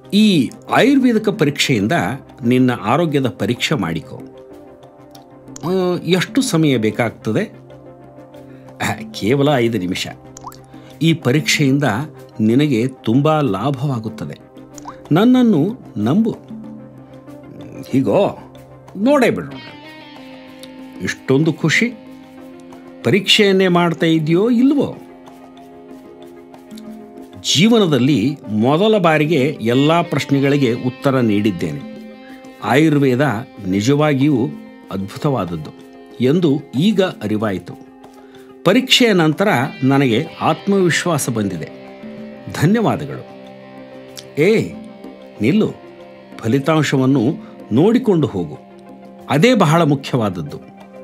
ಈ ಆಯುರ್ವೇದಿಕ ಪರೀಕ್ಷೆಯಿಂದ ನಿನ್ನ ಆರೋಗ್ಯದ ಪರೀಕ್ಷೆ ಮಾಡಿಕೊ ಆ, ಎಷ್ಟು ಸಮಯ ಬೇಕಾಗ್ತದೆ ಆ, ಕೇವಲ ಐದು ನಿಮಿಷ ಈ ಪರೀಕ್ಷೆಯಿಂದ ನಿನಗೆ ತುಂಬ ಲಾಭವಾಗುತ್ತದೆ ನನ್ನನ್ನು ನಂಬು ಹೀಗೋ ನೋಡೇ ಬಿಡೋಣ ಇಷ್ಟೊಂದು ಖುಷಿ ಪರೀಕ್ಷೆಯನ್ನೇ ಮಾಡ್ತಾ ಇದೆಯೋ ಇಲ್ವೋ ಜೀವನದಲ್ಲಿ ಮೊದಲ ಬಾರಿಗೆ ಎಲ್ಲ ಪ್ರಶ್ನೆಗಳಿಗೆ ಉತ್ತರ ನೀಡಿದ್ದೇನೆ ಆಯುರ್ವೇದ ನಿಜವಾಗಿಯೂ ಅದ್ಭುತವಾದದ್ದು ಎಂದು ಈಗ ಅರಿವಾಯಿತು ಪರೀಕ್ಷೆಯ ನಂತರ ನನಗೆ ಆತ್ಮವಿಶ್ವಾಸ ಬಂದಿದೆ ಧನ್ಯವಾದಗಳು ಏ ನಿಲ್ಲು ಫಲಿತಾಂಶವನ್ನು ನೋಡಿಕೊಂಡು ಹೋಗು ಅದೇ ಬಹಳ ಮುಖ್ಯವಾದದ್ದು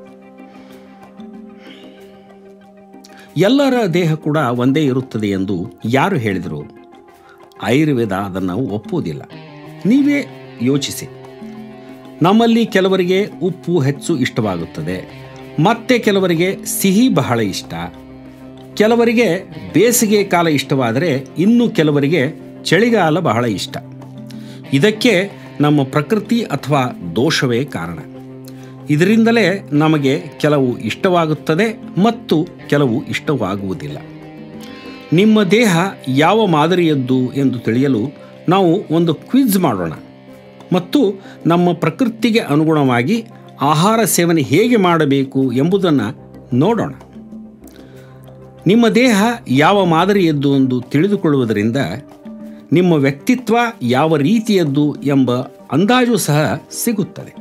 ಎಲ್ಲರ ದೇಹ ಕೂಡ ಒಂದೇ ಇರುತ್ತದೆ ಎಂದು ಯಾರು ಹೇಳಿದರು ಆಯುರ್ವೇದ ಅದನ್ನು ಒಪ್ಪುವುದಿಲ್ಲ ನೀವೇ ಯೋಚಿಸಿ ನಮ್ಮಲ್ಲಿ ಕೆಲವರಿಗೆ ಉಪ್ಪು ಹೆಚ್ಚು ಇಷ್ಟವಾಗುತ್ತದೆ ಮತ್ತೆ ಕೆಲವರಿಗೆ ಸಿಹಿ ಬಹಳ ಇಷ್ಟ ಕೆಲವರಿಗೆ ಬೇಸಿಗೆ ಕಾಲ ಇಷ್ಟವಾದರೆ ಇನ್ನು ಕೆಲವರಿಗೆ ಚಳಿಗಾಲ ಬಹಳ ಇಷ್ಟ ಇದಕ್ಕೆ ನಮ್ಮ ಪ್ರಕೃತಿ ಅಥವಾ ದೋಷವೇ ಕಾರಣ ಇದರಿಂದಲೇ ನಮಗೆ ಕೆಲವು ಇಷ್ಟವಾಗುತ್ತದೆ ಮತ್ತು ಕೆಲವು ಇಷ್ಟವಾಗುವುದಿಲ್ಲ ನಿಮ್ಮ ದೇಹ ಯಾವ ಮಾದರಿಯದ್ದು ಎಂದು ತಿಳಿಯಲು ನಾವು ಒಂದು ಕ್ವಿಜ್ ಮಾಡೋಣ ಮತ್ತು ನಮ್ಮ ಪ್ರಕೃತಿಗೆ ಅನುಗುಣವಾಗಿ ಆಹಾರ ಸೇವನೆ ಹೇಗೆ ಮಾಡಬೇಕು ಎಂಬುದನ್ನು ನೋಡೋಣ ನಿಮ್ಮ ದೇಹ ಯಾವ ಮಾದರಿಯದ್ದು ಎಂದು ತಿಳಿದುಕೊಳ್ಳುವುದರಿಂದ ನಿಮ್ಮ ವ್ಯಕ್ತಿತ್ವ ಯಾವ ರೀತಿಯದ್ದು ಎಂಬ ಅಂದಾಜು ಸಹ ಸಿಗುತ್ತದೆ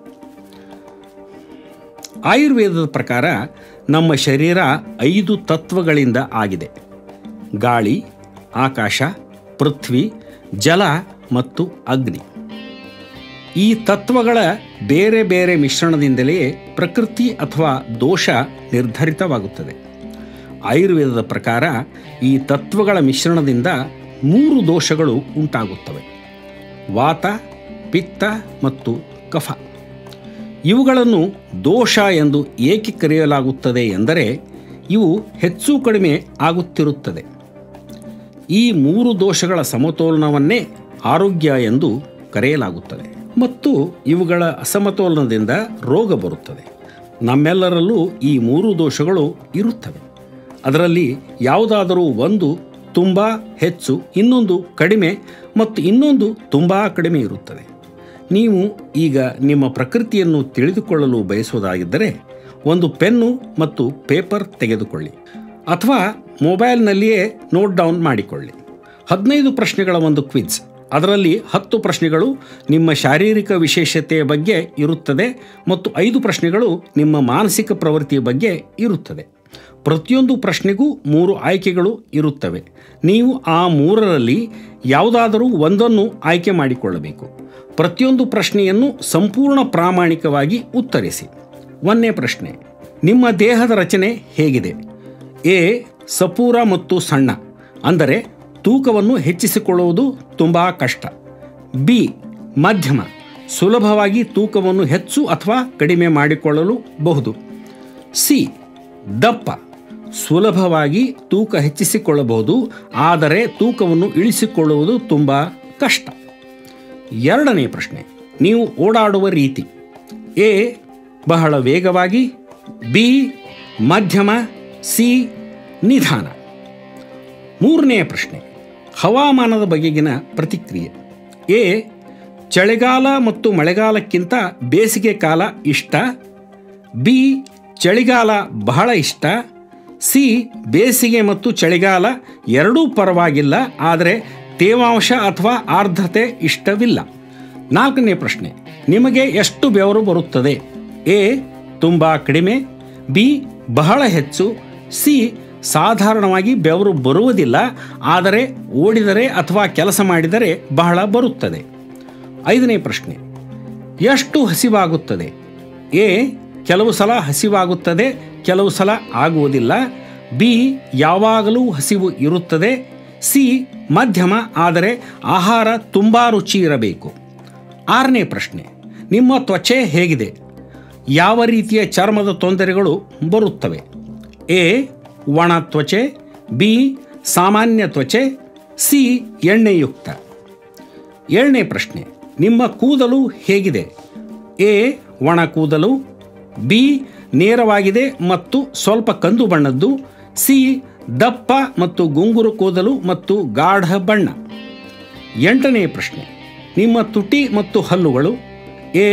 ಆಯುರ್ವೇದದ ಪ್ರಕಾರ ನಮ್ಮ ಶರೀರ ಐದು ತತ್ವಗಳಿಂದ ಆಗಿದೆ ಗಾಳಿ ಆಕಾಶ ಪೃಥ್ವಿ ಜಲ ಮತ್ತು ಅಗ್ನಿ ಈ ತತ್ವಗಳ ಬೇರೆ ಬೇರೆ ಮಿಶ್ರಣದಿಂದಲೇ ಪ್ರಕೃತಿ ಅಥವಾ ದೋಷ ನಿರ್ಧರಿತವಾಗುತ್ತದೆ ಆಯುರ್ವೇದದ ಪ್ರಕಾರ ಈ ತತ್ವಗಳ ಮಿಶ್ರಣದಿಂದ ಮೂರು ದೋಷಗಳು ಉಂಟಾಗುತ್ತವೆ ವಾತ ಪಿತ್ತ ಮತ್ತು ಕಫ ಇವುಗಳನ್ನು ದೋಷ ಎಂದು ಏಕೆ ಕರೆಯಲಾಗುತ್ತದೆ ಎಂದರೆ ಇವು ಹೆಚ್ಚು ಕಡಿಮೆ ಆಗುತ್ತಿರುತ್ತದೆ ಈ ಮೂರು ದೋಷಗಳ ಸಮತೋಲನವನ್ನೇ ಆರೋಗ್ಯ ಎಂದು ಕರೆಯಲಾಗುತ್ತದೆ ಮತ್ತು ಇವುಗಳ ಅಸಮತೋಲನದಿಂದ ರೋಗ ಬರುತ್ತದೆ ನಮ್ಮೆಲ್ಲರಲ್ಲೂ ಈ ಮೂರು ದೋಷಗಳು ಇರುತ್ತವೆ ಅದರಲ್ಲಿ ಯಾವುದಾದರೂ ಒಂದು ತುಂಬ ಹೆಚ್ಚು ಇನ್ನೊಂದು ಕಡಿಮೆ ಮತ್ತು ಇನ್ನೊಂದು ತುಂಬ ಕಡಿಮೆ ಇರುತ್ತದೆ ನೀವು ಈಗ ನಿಮ್ಮ ಪ್ರಕೃತಿಯನ್ನು ತಿಳಿದುಕೊಳ್ಳಲು ಬಯಸುವುದಾಗಿದ್ದರೆ ಒಂದು ಪೆನ್ನು ಮತ್ತು ಪೇಪರ್ ತೆಗೆದುಕೊಳ್ಳಿ ಅಥವಾ ಮೊಬೈಲ್ನಲ್ಲಿಯೇ ನೋಟ್ ಡೌನ್ ಮಾಡಿಕೊಳ್ಳಿ ಹದಿನೈದು ಪ್ರಶ್ನೆಗಳ ಒಂದು ಕ್ವಿಜ್ ಅದರಲ್ಲಿ ಹತ್ತು ಪ್ರಶ್ನೆಗಳು ನಿಮ್ಮ ಶಾರೀರಿಕ ವಿಶೇಷತೆಯ ಬಗ್ಗೆ ಇರುತ್ತದೆ ಮತ್ತು ಐದು ಪ್ರಶ್ನೆಗಳು ನಿಮ್ಮ ಮಾನಸಿಕ ಪ್ರವೃತ್ತಿಯ ಬಗ್ಗೆ ಇರುತ್ತದೆ ಪ್ರತಿಯೊಂದು ಪ್ರಶ್ನೆಗೂ ಮೂರು ಆಯ್ಕೆಗಳು ಇರುತ್ತವೆ ನೀವು ಆ ಮೂರರಲ್ಲಿ ಯಾವುದಾದರೂ ಒಂದನ್ನು ಆಯ್ಕೆ ಮಾಡಿಕೊಳ್ಳಬೇಕು ಪ್ರತಿಯೊಂದು ಪ್ರಶ್ನೆಯನ್ನು ಸಂಪೂರ್ಣ ಪ್ರಾಮಾಣಿಕವಾಗಿ ಉತ್ತರಿಸಿ ಒಂದನೇ ಪ್ರಶ್ನೆ ನಿಮ್ಮ ದೇಹದ ರಚನೆ ಹೇಗಿದೆ ಎ ಸಪೂರ ಮತ್ತು ಸಣ್ಣ ಅಂದರೆ ತೂಕವನ್ನು ಹೆಚ್ಚಿಸಿಕೊಳ್ಳುವುದು ತುಂಬ ಕಷ್ಟ ಬಿ ಮಧ್ಯಮ ಸುಲಭವಾಗಿ ತೂಕವನ್ನು ಹೆಚ್ಚು ಅಥವಾ ಕಡಿಮೆ ಮಾಡಿಕೊಳ್ಳಲು ಬಹುದು ಸಿ ದಪ್ಪ ಸುಲಭವಾಗಿ ತೂಕ ಹೆಚ್ಚಿಸಿಕೊಳ್ಳಬಹುದು ಆದರೆ ತೂಕವನ್ನು ಇಳಿಸಿಕೊಳ್ಳುವುದು ತುಂಬ ಕಷ್ಟ ಎರಡನೇ ಪ್ರಶ್ನೆ ನೀವು ಓಡಾಡುವ ರೀತಿ ಎ ಬಹಳ ವೇಗವಾಗಿ ಬಿ ಮಧ್ಯಮ ಸಿ ನಿಧಾನ ಮೂರನೆಯ ಪ್ರಶ್ನೆ ಹವಾಮಾನದ ಬಗೆಗಿನ ಪ್ರತಿಕ್ರಿಯೆ ಎ ಚಳಿಗಾಲ ಮತ್ತು ಮಳೆಗಾಲಕ್ಕಿಂತ ಬೇಸಿಗೆ ಕಾಲ ಇಷ್ಟ ಬಿ ಚಳಿಗಾಲ ಬಹಳ ಇಷ್ಟ ಸಿ ಬೇಸಿಗೆ ಮತ್ತು ಚಳಿಗಾಲ ಎರಡೂ ಪರವಾಗಿಲ್ಲ ಆದರೆ ತೇವಾಂಶ ಅಥವಾ ಆರ್ದ್ರತೆ ಇಷ್ಟವಿಲ್ಲ ನಾಲ್ಕನೇ ಪ್ರಶ್ನೆ ನಿಮಗೆ ಎಷ್ಟು ಬೆವರು ಬರುತ್ತದೆ ಎ ತುಂಬ ಕಡಿಮೆ ಬಿ ಬಹಳ ಹೆಚ್ಚು ಸಿ ಸಾಧಾರಣವಾಗಿ ಬೆವರು ಬರುವುದಿಲ್ಲ ಆದರೆ ಓಡಿದರೆ ಅಥವಾ ಕೆಲಸ ಮಾಡಿದರೆ ಬಹಳ ಬರುತ್ತದೆ ಐದನೇ ಪ್ರಶ್ನೆ ಎಷ್ಟು ಹಸಿವಾಗುತ್ತದೆ ಎ ಕೆಲವು ಸಲ ಹಸಿವಾಗುತ್ತದೆ ಕೆಲವು ಸಲ ಆಗುವುದಿಲ್ಲ ಬಿ ಯಾವಾಗಲೂ ಹಸಿವು ಇರುತ್ತದೆ ಸಿ ಮಧ್ಯಮ ಆದರೆ ಆಹಾರ ತುಂಬ ರುಚಿ ಇರಬೇಕು ಆರನೇ ಪ್ರಶ್ನೆ ನಿಮ್ಮ ತ್ವಚೆ ಹೇಗಿದೆ ಯಾವ ರೀತಿಯ ಚರ್ಮದ ತೊಂದರೆಗಳು ಬರುತ್ತವೆ ಎ ಒಣ ತ್ವಚೆ ಬಿ ಸಾಮಾನ್ಯ ತ್ವಚೆ ಸಿ ಎಣ್ಣೆಯುಕ್ತ ಏಳನೇ ಪ್ರಶ್ನೆ ನಿಮ್ಮ ಕೂದಲು ಹೇಗಿದೆ ಎ ಒಣ ಕೂದಲು ಬಿ ನೇರವಾಗಿದೆ ಮತ್ತು ಸ್ವಲ್ಪ ಕಂದು ಬಣ್ಣದ್ದು ಸಿ ದಪ್ಪ ಮತ್ತು ಗುಂಗುರು ಕೂದಲು ಮತ್ತು ಗಾಢ ಬಣ್ಣ ಎಂಟನೇ ಪ್ರಶ್ನೆ ನಿಮ್ಮ ತುಟಿ ಮತ್ತು ಹಲ್ಲುಗಳು ಎ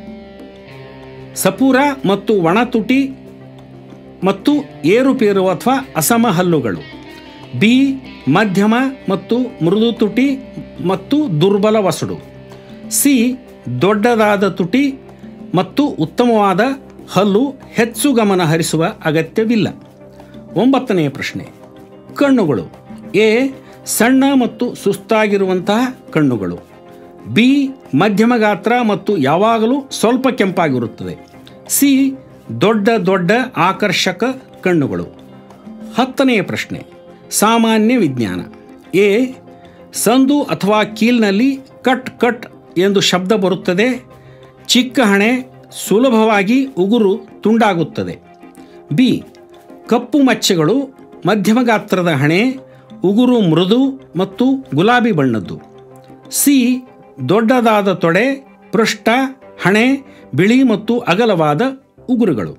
ಸಪೂರ ಮತ್ತು ಒಣ ತುಟಿ ಮತ್ತು ಏರುಪೇರು ಅಥವಾ ಅಸಮ ಹಲ್ಲುಗಳು ಬಿ ಮಧ್ಯಮ ಮತ್ತು ಮೃದು ತುಟಿ ಮತ್ತು ದುರ್ಬಲ ವಸಡು ಸಿ ದೊಡ್ಡದಾದ ತುಟಿ ಮತ್ತು ಉತ್ತಮವಾದ ಹಲ್ಲು ಹೆಚ್ಚು ಗಮನ ಹರಿಸುವ ಅಗತ್ಯವಿಲ್ಲ ಒಂಬತ್ತನೆಯ ಪ್ರಶ್ನೆ ಕಣ್ಣುಗಳು ಎ ಸಣ್ಣ ಮತ್ತು ಸುಸ್ತಾಗಿರುವಂತಹ ಕಣ್ಣುಗಳು ಬಿ ಮಧ್ಯಮ ಗಾತ್ರ ಮತ್ತು ಯಾವಾಗಲೂ ಸ್ವಲ್ಪ ಕೆಂಪಾಗಿರುತ್ತದೆ ಸಿ ದೊಡ್ಡ ದೊಡ್ಡ ಆಕರ್ಷಕ ಕಣ್ಣುಗಳು ಹತ್ತನೆಯ ಪ್ರಶ್ನೆ ಸಾಮಾನ್ಯ ವಿಜ್ಞಾನ ಎ ಸಂದು ಅಥವಾ ಕೀಲ್ನಲ್ಲಿ ಕಟ್ ಕಟ್ ಎಂದು ಶಬ್ದ ಬರುತ್ತದೆ ಚಿಕ್ಕ ಹಣೆ ಸುಲಭವಾಗಿ ಉಗುರು ತುಂಡಾಗುತ್ತದೆ ಬಿ ಕಪ್ಪು ಮಚ್ಚೆಗಳು ಮಧ್ಯಮ ಗಾತ್ರದ ಹಣೆ ಉಗುರು ಮೃದು ಮತ್ತು ಗುಲಾಬಿ ಬಣ್ಣದ್ದು ಸಿ ದೊಡ್ಡದಾದ ತೊಡೆ ಪೃಷ್ಠ ಹಣೆ ಬಿಳಿ ಮತ್ತು ಅಗಲವಾದ ಉಗುರುಗಳು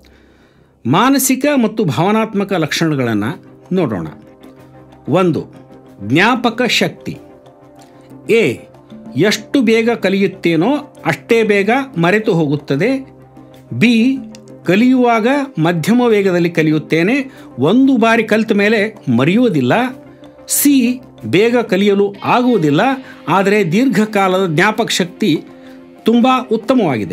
ಮಾನಸಿಕ ಮತ್ತು ಭಾವನಾತ್ಮಕ ಲಕ್ಷಣಗಳನ್ನು ನೋಡೋಣ ಒಂದು ಜ್ಞಾಪಕ ಶಕ್ತಿ ಎ ಎಷ್ಟು ಬೇಗ ಕಲಿಯುತ್ತೇನೋ ಅಷ್ಟೇ ಬೇಗ ಮರೆತು ಹೋಗುತ್ತದೆ ಬಿ ಕಲಿಯುವಾಗ ಮಧ್ಯಮ ವೇಗದಲ್ಲಿ ಕಲಿಯುತ್ತೇನೆ ಒಂದು ಬಾರಿ ಕಲಿತ ಮೇಲೆ ಮರೆಯುವುದಿಲ್ಲ ಸಿ ಬೇಗ ಕಲಿಯಲು ಆಗುವುದಿಲ್ಲ ಆದರೆ ದೀರ್ಘಕಾಲದ ಜ್ಞಾಪಕ ಶಕ್ತಿ ತುಂಬ ಉತ್ತಮವಾಗಿದೆ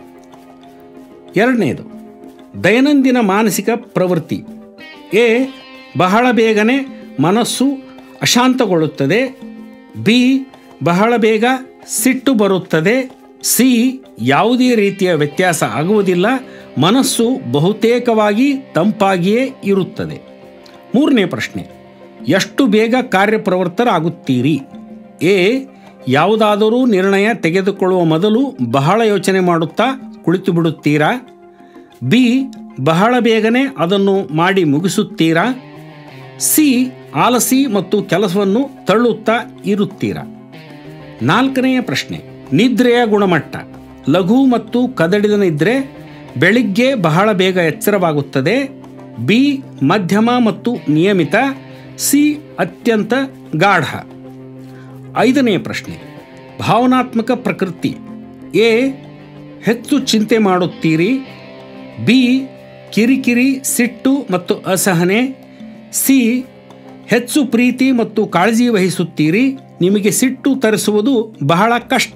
ಎರಡನೇದು ದೈನಂದಿನ ಮಾನಸಿಕ ಪ್ರವೃತ್ತಿ ಎ ಬಹಳ ಬೇಗನೆ ಮನಸ್ಸು ಅಶಾಂತಗೊಳ್ಳುತ್ತದೆ ಬಿ ಬಹಳ ಬೇಗ ಸಿಟ್ಟು ಬರುತ್ತದೆ ಸಿ ಯಾವುದೇ ರೀತಿಯ ವ್ಯತ್ಯಾಸ ಆಗುವುದಿಲ್ಲ ಮನಸ್ಸು ಬಹುತೇಕವಾಗಿ ತಂಪಾಗಿಯೇ ಇರುತ್ತದೆ ಮೂರನೇ ಪ್ರಶ್ನೆ ಎಷ್ಟು ಬೇಗ ಕಾರ್ಯಪ್ರವೃತ್ತರಾಗುತ್ತೀರಿ ಎ ಯಾವುದಾದರೂ ನಿರ್ಣಯ ತೆಗೆದುಕೊಳ್ಳುವ ಮೊದಲು ಬಹಳ ಯೋಚನೆ ಮಾಡುತ್ತಾ ಕುಳಿತು ಬಿಡುತ್ತೀರಾ ಬಿ ಬಹಳ ಬೇಗನೆ ಅದನ್ನು ಮಾಡಿ ಮುಗಿಸುತ್ತೀರಾ ಸಿ ಆಲಸಿ ಮತ್ತು ಕೆಲಸವನ್ನು ತಳ್ಳುತ್ತಾ ಇರುತ್ತೀರಾ ನಾಲ್ಕನೆಯ ಪ್ರಶ್ನೆ ನಿದ್ರೆಯ ಗುಣಮಟ್ಟ ಲಘು ಮತ್ತು ಕದಡಿದ ನಿದ್ರೆ ಬೆಳಿಗ್ಗೆ ಬಹಳ ಬೇಗ ಎಚ್ಚರವಾಗುತ್ತದೆ ಬಿ ಮಧ್ಯಮ ಮತ್ತು ನಿಯಮಿತ ಸಿ ಅತ್ಯಂತ ಗಾಢ ಐದನೆಯ ಪ್ರಶ್ನೆ ಭಾವನಾತ್ಮಕ ಪ್ರಕೃತಿ ಎ ಹೆಚ್ಚು ಚಿಂತೆ ಮಾಡುತ್ತೀರಿ ಬಿ ಕಿರಿಕಿರಿ ಸಿಟ್ಟು ಮತ್ತು ಅಸಹನೆ ಸಿ ಹೆಚ್ಚು ಪ್ರೀತಿ ಮತ್ತು ಕಾಳಜಿ ವಹಿಸುತ್ತೀರಿ ನಿಮಗೆ ಸಿಟ್ಟು ತರಿಸುವುದು ಬಹಳ ಕಷ್ಟ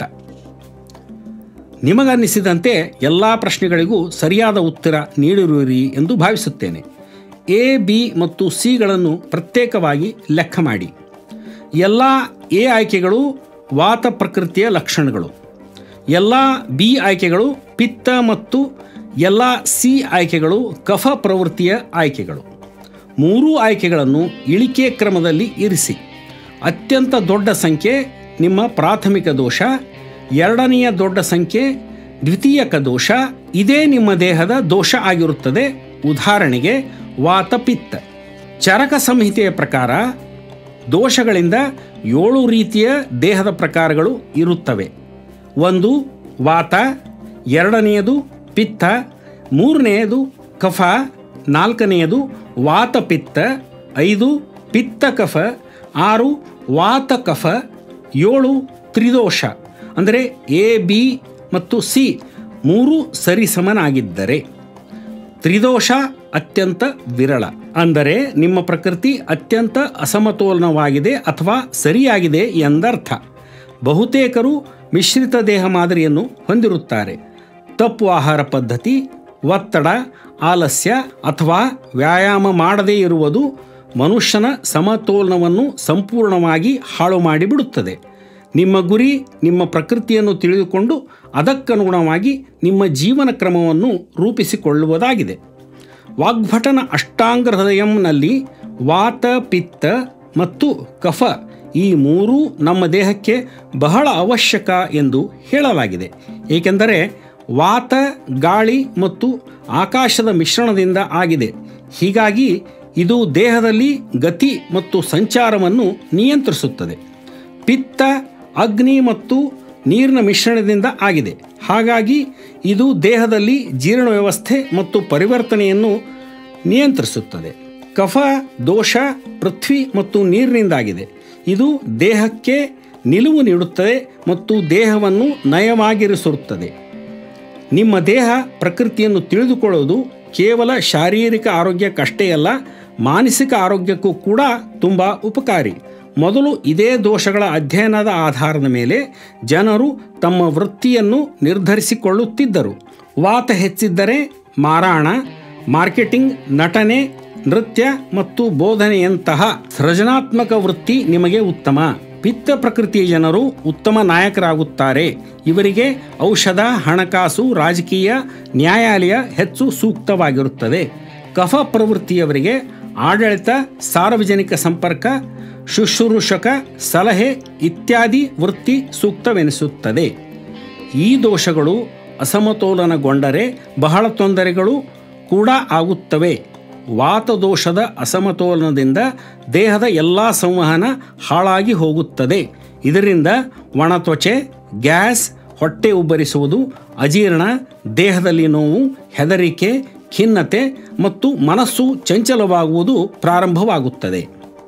ನಿಮಗನ್ನಿಸಿದಂತೆ ಎಲ್ಲ ಪ್ರಶ್ನೆಗಳಿಗೂ ಸರಿಯಾದ ಉತ್ತರ ನೀಡಿರುವಿರಿ ಎಂದು ಭಾವಿಸುತ್ತೇನೆ ಎ ಬಿ ಮತ್ತು ಸಿಗಳನ್ನು ಪ್ರತ್ಯೇಕವಾಗಿ ಲೆಕ್ಕ ಮಾಡಿ ಎಲ್ಲ ಎ ಆಯ್ಕೆಗಳು ವಾತ ಪ್ರಕೃತಿಯ ಲಕ್ಷಣಗಳು ಎಲ್ಲ ಬಿ ಆಯ್ಕೆಗಳು ಪಿತ್ತ ಮತ್ತು ಎಲ್ಲ ಸಿ ಆಯ್ಕೆಗಳು ಕಫ ಪ್ರವೃತ್ತಿಯ ಆಯ್ಕೆಗಳು ಮೂರೂ ಆಯ್ಕೆಗಳನ್ನು ಇಳಿಕೆ ಕ್ರಮದಲ್ಲಿ ಇರಿಸಿ ಅತ್ಯಂತ ದೊಡ್ಡ ಸಂಖ್ಯೆ ನಿಮ್ಮ ಪ್ರಾಥಮಿಕ ದೋಷ ಎರಡನೆಯ ದೊಡ್ಡ ಸಂಖ್ಯೆ ದ್ವಿತೀಯಕ ದೋಷ ಇದೇ ನಿಮ್ಮ ದೇಹದ ದೋಷ ಆಗಿರುತ್ತದೆ ಉದಾಹರಣೆಗೆ ವಾತಪಿತ್ತ ಚರಕ ಸಂಹಿತೆಯ ಪ್ರಕಾರ ದೋಷಗಳಿಂದ ಏಳು ರೀತಿಯ ದೇಹದ ಪ್ರಕಾರಗಳು ಇರುತ್ತವೆ ಒಂದು ವಾತ ಎರಡನೆಯದು ಪಿತ್ತ ಮೂರನೆಯದು ಕಫ ನಾಲ್ಕನೆಯದು ವಾತಪಿತ್ತ ಐದು ಪಿತ್ತ ಕಫ ಆರು ವಾತ ಕಫ ಏಳು ತ್ರಿದೋಷ ಅಂದರೆ ಎ ಬಿ ಮತ್ತು ಸಿ ಮೂರು ಸರಿಸಮನಾಗಿದ್ದರೆ ತ್ರಿದೋಷ ಅತ್ಯಂತ ವಿರಳ ಅಂದರೆ ನಿಮ್ಮ ಪ್ರಕೃತಿ ಅತ್ಯಂತ ಅಸಮತೋಲನವಾಗಿದೆ ಅಥವಾ ಸರಿಯಾಗಿದೆ ಎಂದರ್ಥ ಬಹುತೇಕರು ಮಿಶ್ರಿತ ದೇಹ ಮಾದರಿಯನ್ನು ಹೊಂದಿರುತ್ತಾರೆ ತಪ್ಪು ಆಹಾರ ಪದ್ಧತಿ ಒತ್ತಡ ಆಲಸ್ಯ ಅಥವಾ ವ್ಯಾಯಾಮ ಮಾಡದೇ ಇರುವುದು ಮನುಷ್ಯನ ಸಮತೋಲನವನ್ನು ಸಂಪೂರ್ಣವಾಗಿ ಹಾಳು ಮಾಡಿಬಿಡುತ್ತದೆ ನಿಮ್ಮ ಗುರಿ ನಿಮ್ಮ ಪ್ರಕೃತಿಯನ್ನು ತಿಳಿದುಕೊಂಡು ಅದಕ್ಕನುಗುಣವಾಗಿ ನಿಮ್ಮ ಜೀವನ ಕ್ರಮವನ್ನು ರೂಪಿಸಿಕೊಳ್ಳುವುದಾಗಿದೆ ವಾಗ್ಭಟನ ಅಷ್ಟಾಂಗ ಹೃದಯಂನಲ್ಲಿ ವಾತ ಪಿತ್ತ ಮತ್ತು ಕಫ ಈ ಮೂರೂ ನಮ್ಮ ದೇಹಕ್ಕೆ ಬಹಳ ಅವಶ್ಯಕ ಎಂದು ಹೇಳಲಾಗಿದೆ ಏಕೆಂದರೆ ವಾತ ಗಾಳಿ ಮತ್ತು ಆಕಾಶದ ಮಿಶ್ರಣದಿಂದ ಆಗಿದೆ ಹೀಗಾಗಿ ಇದು ದೇಹದಲ್ಲಿ ಗತಿ ಮತ್ತು ಸಂಚಾರವನ್ನು ನಿಯಂತ್ರಿಸುತ್ತದೆ ಪಿತ್ತ ಅಗ್ನಿ ಮತ್ತು ನೀರಿನ ಮಿಶ್ರಣದಿಂದ ಆಗಿದೆ ಹಾಗಾಗಿ ಇದು ದೇಹದಲ್ಲಿ ಜೀರ್ಣ ವ್ಯವಸ್ಥೆ ಮತ್ತು ಪರಿವರ್ತನೆಯನ್ನು ನಿಯಂತ್ರಿಸುತ್ತದೆ ಕಫ ದೋಷ ಪೃಥ್ವಿ ಮತ್ತು ನೀರಿನಿಂದಾಗಿದೆ ಇದು ದೇಹಕ್ಕೆ ನಿಲುವು ನೀಡುತ್ತದೆ ಮತ್ತು ದೇಹವನ್ನು ನಯವಾಗಿರಿಸುತ್ತದೆ ನಿಮ್ಮ ದೇಹ ಪ್ರಕೃತಿಯನ್ನು ತಿಳಿದುಕೊಳ್ಳೋದು ಕೇವಲ ಶಾರೀರಿಕ ಆರೋಗ್ಯಕ್ಕಷ್ಟೇ ಅಲ್ಲ ಮಾನಸಿಕ ಆರೋಗ್ಯಕ್ಕೂ ಕೂಡ ತುಂಬ ಉಪಕಾರಿ ಮೊದಲು ಇದೇ ದೋಷಗಳ ಅಧ್ಯಯನದ ಆಧಾರದ ಮೇಲೆ ಜನರು ತಮ್ಮ ವೃತ್ತಿಯನ್ನು ನಿರ್ಧರಿಸಿಕೊಳ್ಳುತ್ತಿದ್ದರು ವಾತ ಹೆಚ್ಚಿದ್ದರೆ ಮಾರಾಣ ಮಾರ್ಕೆಟಿಂಗ್ ನಟನೆ ನೃತ್ಯ ಮತ್ತು ಬೋಧನೆಯಂತಹ ಸೃಜನಾತ್ಮಕ ವೃತ್ತಿ ನಿಮಗೆ ಉತ್ತಮ ಪಿತ್ತ ಪ್ರಕೃತಿಯ ಜನರು ಉತ್ತಮ ನಾಯಕರಾಗುತ್ತಾರೆ ಇವರಿಗೆ ಔಷಧ ಹಣಕಾಸು ರಾಜಕೀಯ ನ್ಯಾಯಾಲಯ ಹೆಚ್ಚು ಸೂಕ್ತವಾಗಿರುತ್ತದೆ ಕಫ ಪ್ರವೃತ್ತಿಯವರಿಗೆ ಆಡಳಿತ ಸಾರ್ವಜನಿಕ ಸಂಪರ್ಕ ಶುಶ್ರೂಷಕ ಸಲಹೆ ಇತ್ಯಾದಿ ವೃತ್ತಿ ಸೂಕ್ತವೆನಿಸುತ್ತದೆ ಈ ದೋಷಗಳು ಅಸಮತೋಲನಗೊಂಡರೆ ಬಹಳ ತೊಂದರೆಗಳು ಕೂಡ ಆಗುತ್ತವೆ ವಾತದೋಷದ ಅಸಮತೋಲನದಿಂದ ದೇಹದ ಎಲ್ಲ ಸಂವಹನ ಹಾಳಾಗಿ ಹೋಗುತ್ತದೆ ಇದರಿಂದ ಒಣತ್ವಚೆ ಗ್ಯಾಸ್ ಹೊಟ್ಟೆ ಉಬ್ಬರಿಸುವುದು ಅಜೀರ್ಣ ದೇಹದಲ್ಲಿ ನೋವು ಹೆದರಿಕೆ ಖಿನ್ನತೆ ಮತ್ತು ಮನಸ್ಸು ಚಂಚಲವಾಗುವುದು ಪ್ರಾರಂಭವಾಗುತ್ತದೆ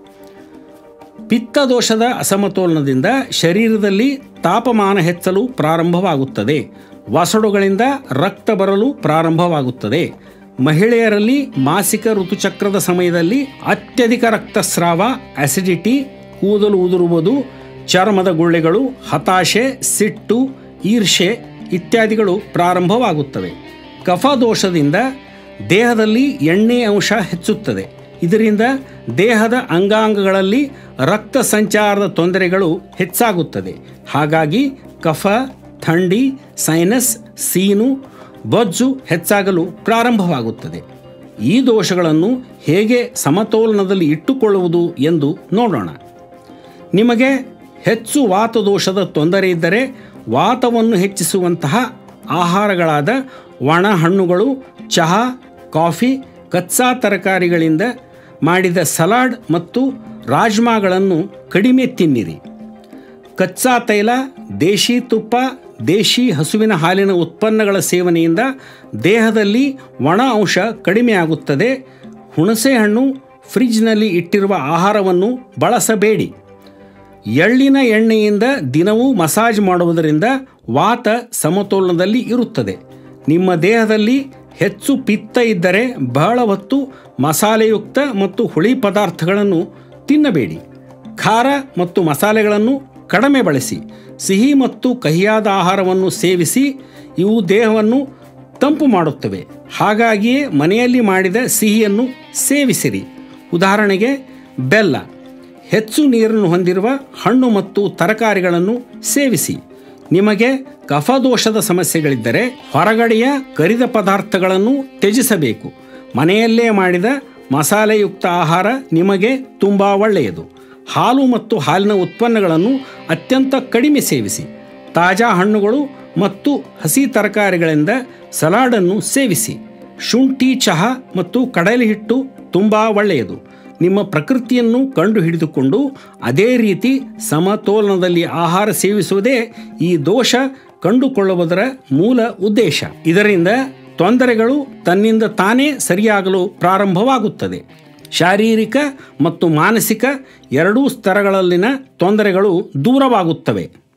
ಪಿತ್ತದೋಷದ ಅಸಮತೋಲನದಿಂದ ಶರೀರದಲ್ಲಿ ತಾಪಮಾನ ಹೆಚ್ಚಲು ಪ್ರಾರಂಭವಾಗುತ್ತದೆ ವಸಡುಗಳಿಂದ ರಕ್ತ ಬರಲು ಪ್ರಾರಂಭವಾಗುತ್ತದೆ ಮಹಿಳೆಯರಲ್ಲಿ ಮಾಸಿಕ ಋತುಚಕ್ರದ ಸಮಯದಲ್ಲಿ ಅತ್ಯಧಿಕ ರಕ್ತಸ್ರಾವ ಅಸಿಡಿಟಿ ಕೂದಲು ಉದುರುವುದು ಚರ್ಮದ ಗುಳ್ಳೆಗಳು ಹತಾಶೆ ಸಿಟ್ಟು ಈರ್ಷೆ ಇತ್ಯಾದಿಗಳು ಪ್ರಾರಂಭವಾಗುತ್ತವೆ ಕಫದೋಷದಿಂದ ದೇಹದಲ್ಲಿ ಎಣ್ಣೆ ಅಂಶ ಹೆಚ್ಚುತ್ತದೆ ಇದರಿಂದ ದೇಹದ ಅಂಗಾಂಗಗಳಲ್ಲಿ ರಕ್ತ ಸಂಚಾರದ ತೊಂದರೆಗಳು ಹೆಚ್ಚಾಗುತ್ತದೆ ಹಾಗಾಗಿ ಕಫ ಥಂಡಿ ಸೈನಸ್ ಸೀನು ಬೊಜ್ಜು ಹೆಚ್ಚಾಗಲು ಪ್ರಾರಂಭವಾಗುತ್ತದೆ ಈ ದೋಷಗಳನ್ನು ಹೇಗೆ ಸಮತೋಲನದಲ್ಲಿ ಇಟ್ಟುಕೊಳ್ಳುವುದು ಎಂದು ನೋಡೋಣ ನಿಮಗೆ ಹೆಚ್ಚು ವಾತದೋಷದ ತೊಂದರೆ ಇದ್ದರೆ ವಾತವನ್ನು ಹೆಚ್ಚಿಸುವಂತಹ ಆಹಾರಗಳಾದ ಒಣ ಹಣ್ಣುಗಳು ಚಹಾ ಕಾಫಿ ಕಚ್ಚಾ ತರಕಾರಿಗಳಿಂದ ಮಾಡಿದ ಸಲಾಡ್ ಮತ್ತು ರಾಜ್ಮಾಗಳನ್ನು ಕಡಿಮೆ ತಿನ್ನಿರಿ ಕಚ್ಚಾ ತೈಲ ದೇಶಿ ತುಪ್ಪ ದೇಶಿ ಹಸುವಿನ ಹಾಲಿನ ಉತ್ಪನ್ನಗಳ ಸೇವನೆಯಿಂದ ದೇಹದಲ್ಲಿ ಒಣ ಅಂಶ ಕಡಿಮೆಯಾಗುತ್ತದೆ ಹುಣಸೆಹಣ್ಣು ಫ್ರಿಜ್ನಲ್ಲಿ ಇಟ್ಟಿರುವ ಆಹಾರವನ್ನು ಬಳಸಬೇಡಿ ಎಳ್ಳಿನ ಎಣ್ಣೆಯಿಂದ ದಿನವೂ ಮಸಾಜ್ ಮಾಡುವುದರಿಂದ ವಾತ ಸಮತೋಲನದಲ್ಲಿ ಇರುತ್ತದೆ ನಿಮ್ಮ ದೇಹದಲ್ಲಿ ಹೆಚ್ಚು ಪಿತ್ತ ಇದ್ದರೆ ಬಹಳ ಹೊತ್ತು ಮಸಾಲೆಯುಕ್ತ ಮತ್ತು ಹುಳಿ ಪದಾರ್ಥಗಳನ್ನು ತಿನ್ನಬೇಡಿ ಖಾರ ಮತ್ತು ಮಸಾಲೆಗಳನ್ನು ಕಡಿಮೆ ಬಳಸಿ ಸಿಹಿ ಮತ್ತು ಕಹಿಯಾದ ಆಹಾರವನ್ನು ಸೇವಿಸಿ ಇವು ದೇಹವನ್ನು ತಂಪು ಮಾಡುತ್ತವೆ ಹಾಗಾಗಿಯೇ ಮನೆಯಲ್ಲಿ ಮಾಡಿದ ಸಿಹಿಯನ್ನು ಸೇವಿಸಿರಿ ಉದಾಹರಣೆಗೆ ಬೆಲ್ಲ ಹೆಚ್ಚು ನೀರನ್ನು ಹೊಂದಿರುವ ಹಣ್ಣು ಮತ್ತು ತರಕಾರಿಗಳನ್ನು ಸೇವಿಸಿ ನಿಮಗೆ ಕಫದೋಷದ ಸಮಸ್ಯೆಗಳಿದ್ದರೆ ಹೊರಗಡೆಯ ಕರಿದ ಪದಾರ್ಥಗಳನ್ನು ತ್ಯಜಿಸಬೇಕು ಮನೆಯಲ್ಲೇ ಮಾಡಿದ ಮಸಾಲೆಯುಕ್ತ ಆಹಾರ ನಿಮಗೆ ತುಂಬ ಒಳ್ಳೆಯದು ಹಾಲು ಮತ್ತು ಹಾಲಿನ ಉತ್ಪನ್ನಗಳನ್ನು ಅತ್ಯಂತ ಕಡಿಮೆ ಸೇವಿಸಿ ತಾಜಾ ಹಣ್ಣುಗಳು ಮತ್ತು ಹಸಿ ತರಕಾರಿಗಳಿಂದ ಸಲಾಡನ್ನು ಸೇವಿಸಿ ಶುಂಠಿ ಚಹಾ ಮತ್ತು ಕಡಲೆ ಹಿಟ್ಟು ತುಂಬ ಒಳ್ಳೆಯದು ನಿಮ್ಮ ಪ್ರಕೃತಿಯನ್ನು ಕಂಡು ಹಿಡಿದುಕೊಂಡು ಅದೇ ರೀತಿ ಸಮತೋಲನದಲ್ಲಿ ಆಹಾರ ಸೇವಿಸುವುದೇ ಈ ದೋಷ ಕಂಡುಕೊಳ್ಳುವುದರ ಮೂಲ ಉದ್ದೇಶ ಇದರಿಂದ ತೊಂದರೆಗಳು ತನ್ನಿಂದ ತಾನೇ ಸರಿಯಾಗಲು ಪ್ರಾರಂಭವಾಗುತ್ತದೆ ಶಾರೀರಿಕ ಮತ್ತು ಮಾನಸಿಕ ಎರಡೂ ಸ್ತರಗಳಲ್ಲಿನ ತೊಂದರೆಗಳು ದೂರವಾಗುತ್ತವೆ